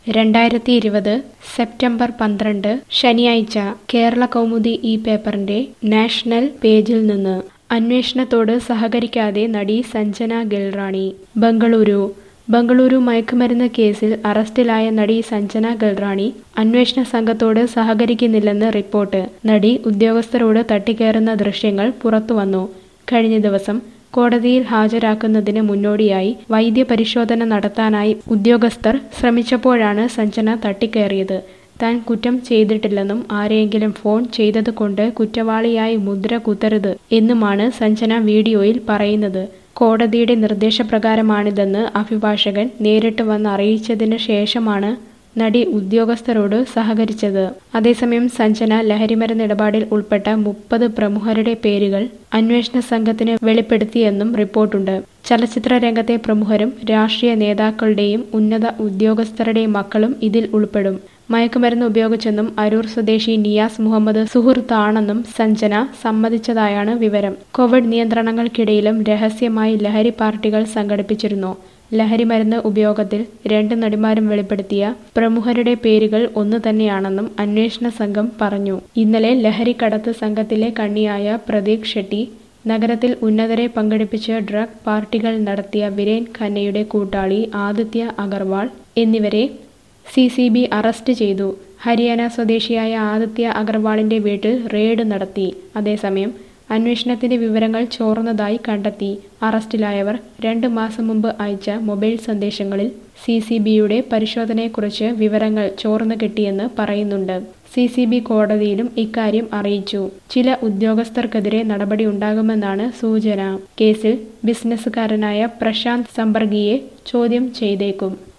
രണ്ടായിരത്തി ഇരുപത് സെപ്റ്റംബർ പന്ത്രണ്ട് ശനിയാഴ്ച കേരള കൗമുദി ഈ പേപ്പറിന്റെ നാഷണൽ പേജിൽ നിന്ന് അന്വേഷണത്തോട് സഹകരിക്കാതെ നടി സഞ്ജന ഗൽറാണി ബംഗളൂരു ബംഗളൂരു മയക്കുമരുന്ന് കേസിൽ അറസ്റ്റിലായ നടി സഞ്ജന ഗൽറാണി അന്വേഷണ സംഘത്തോട് സഹകരിക്കുന്നില്ലെന്ന് റിപ്പോർട്ട് നടി ഉദ്യോഗസ്ഥരോട് തട്ടിക്കയറുന്ന ദൃശ്യങ്ങൾ പുറത്തുവന്നു കഴിഞ്ഞ ദിവസം കോടതിയിൽ ഹാജരാക്കുന്നതിന് മുന്നോടിയായി വൈദ്യപരിശോധന നടത്താനായി ഉദ്യോഗസ്ഥർ ശ്രമിച്ചപ്പോഴാണ് സഞ്ജന തട്ടിക്കയറിയത് താൻ കുറ്റം ചെയ്തിട്ടില്ലെന്നും ആരെയെങ്കിലും ഫോൺ ചെയ്തതുകൊണ്ട് കുറ്റവാളിയായി മുദ്ര കുത്തരുത് എന്നുമാണ് സഞ്ജന വീഡിയോയിൽ പറയുന്നത് കോടതിയുടെ നിർദ്ദേശപ്രകാരമാണിതെന്ന് അഭിഭാഷകൻ നേരിട്ട് വന്ന് അറിയിച്ചതിന് ശേഷമാണ് നടി ഉദ്യോഗസ്ഥരോട് സഹകരിച്ചത് അതേസമയം സഞ്ജന ലഹരിമരുന്ന് ഇടപാടിൽ ഉൾപ്പെട്ട മുപ്പത് പ്രമുഖരുടെ പേരുകൾ അന്വേഷണ സംഘത്തിന് വെളിപ്പെടുത്തിയെന്നും റിപ്പോർട്ടുണ്ട് ചലച്ചിത്ര രംഗത്തെ പ്രമുഖരും രാഷ്ട്രീയ നേതാക്കളുടെയും ഉന്നത ഉദ്യോഗസ്ഥരുടെയും മക്കളും ഇതിൽ ഉൾപ്പെടും മയക്കുമരുന്ന് ഉപയോഗിച്ചെന്നും അരൂർ സ്വദേശി നിയാസ് മുഹമ്മദ് സുഹൃത്താണെന്നും സഞ്ജന സമ്മതിച്ചതായാണ് വിവരം കോവിഡ് നിയന്ത്രണങ്ങൾക്കിടയിലും രഹസ്യമായി ലഹരി പാർട്ടികൾ സംഘടിപ്പിച്ചിരുന്നു ലഹരിമരുന്ന് ഉപയോഗത്തിൽ രണ്ട് നടിമാരും വെളിപ്പെടുത്തിയ പ്രമുഖരുടെ പേരുകൾ ഒന്നു തന്നെയാണെന്നും അന്വേഷണ സംഘം പറഞ്ഞു ഇന്നലെ ലഹരിക്കടത്ത് സംഘത്തിലെ കണ്ണിയായ പ്രദീപ് ഷെട്ടി നഗരത്തിൽ ഉന്നതരെ പങ്കെടുപ്പിച്ച് ഡ്രഗ് പാർട്ടികൾ നടത്തിയ വിരേൻ ഖന്നയുടെ കൂട്ടാളി ആദിത്യ അഗർവാൾ എന്നിവരെ സി സി ബി അറസ്റ്റ് ചെയ്തു ഹരിയാന സ്വദേശിയായ ആദിത്യ അഗർവാളിന്റെ വീട്ടിൽ റെയ്ഡ് നടത്തി അതേസമയം അന്വേഷണത്തിന്റെ വിവരങ്ങൾ ചോർന്നതായി കണ്ടെത്തി അറസ്റ്റിലായവർ രണ്ട് മാസം മുമ്പ് അയച്ച മൊബൈൽ സന്ദേശങ്ങളിൽ സി സി ബിയുടെ പരിശോധനയെക്കുറിച്ച് വിവരങ്ങൾ ചോർന്നു കിട്ടിയെന്ന് പറയുന്നുണ്ട് സി സി ബി കോടതിയിലും ഇക്കാര്യം അറിയിച്ചു ചില ഉദ്യോഗസ്ഥർക്കെതിരെ നടപടിയുണ്ടാകുമെന്നാണ് സൂചന കേസിൽ ബിസിനസ്സുകാരനായ പ്രശാന്ത് സമ്പർഗിയെ ചോദ്യം ചെയ്തേക്കും